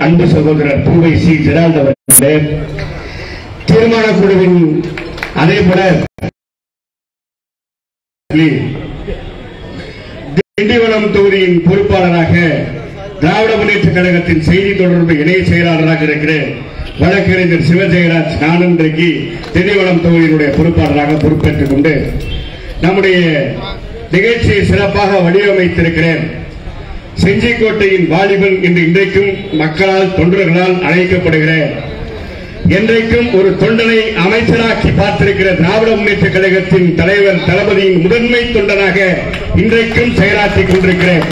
அன்பு சகோதரர் பூவை சி ஜெரால்ட் அவர்களே தீர்மான குழுவின் அதே போல திண்டிவனம் தொகுதியின் பொறுப்பாளராக திராவிட முன்னேற்ற கழகத்தின் செய்தி தொடர்பு இணை செயலாளராக இருக்கிறேன் வழக்கறிஞர் சிவஜெயராஜ் நான் இன்றைக்கு திண்டிவனம் தொகுதியினுடைய பொறுப்பாளராக பொறுப்பேற்றுக் கொண்டு நம்முடைய நிகழ்ச்சியை சிறப்பாக வடிவமைத்திருக்கிறேன் செஞ்சிக்கோட்டையின் வாலிபன் என்று இன்றைக்கும் மக்களால் தொண்டர்களால் அழைக்கப்படுகிறேன் என்றைக்கும் ஒரு தொண்டனை அமைச்சராக்கி பார்த்திருக்கிற திராவிட முன்னேற்ற கழகத்தின் தலைவர் தளபதியின் முதன்மை தொண்டனாக இன்றைக்கும் செயலாற்றிக் கொண்டிருக்கிறேன்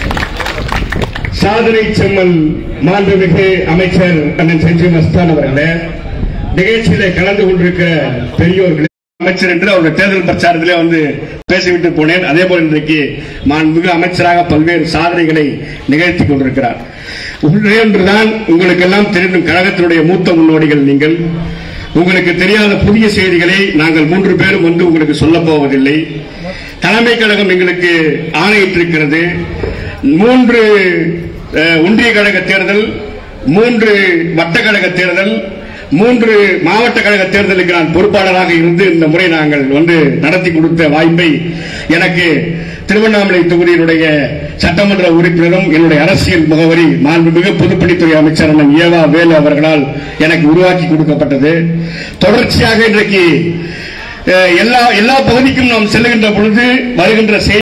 சாதனை செம்மல் மாண்புமிகு அமைச்சர் அண்ணன் செஞ்சி மஸ்தான் அவர்களே நிகழ்ச்சியிலே கலந்து கொண்டிருக்கிற பெரியோர்களே அமைச்சர் என்று அவருடைய தேர்தல் பிரச்சாரத்திலே வந்து பேசிவிட்டு போனேன் அதே போல இன்றைக்கு மாண்புமிகு அமைச்சராக பல்வேறு சாதனைகளை நிகழ்த்தி கொண்டிருக்கிறார் ஒன்றே ஒன்றுதான் உங்களுக்கு எல்லாம் தெரியும் கழகத்தினுடைய மூத்த முன்னோடிகள் நீங்கள் உங்களுக்கு தெரியாத புதிய செய்திகளை நாங்கள் மூன்று பேரும் வந்து உங்களுக்கு சொல்லப் போவதில்லை தலைமை கழகம் எங்களுக்கு ஆணையிட்டிருக்கிறது மூன்று அஹ், ஒன்றிய கழக தேர்தல் மூன்று வட்ட கழக தேர்தல் மூன்று மாவட்ட கழக தேர்தலுக்கு நான் பொறுப்பாளராக இருந்து இந்த முறை நாங்கள் வந்து நடத்தி கொடுத்த வாய்ப்பை எனக்கு திருவண்ணாமலை தொகுதியினுடைய சட்டமன்ற உறுப்பினரும் என்னுடைய அரசியல் முகவரி மாண்புமிகு பொதுப்பணித்துறை அமைச்சர் அண்ணன் ஏவா வேலு அவர்களால் எனக்கு உருவாக்கி கொடுக்கப்பட்டது தொடர்ச்சியாக இன்றைக்கு அஹ், எல்லா எல்லா பகுதிக்கும் நாம் செல்லுகின்ற பொழுது வருகின்ற செய்தி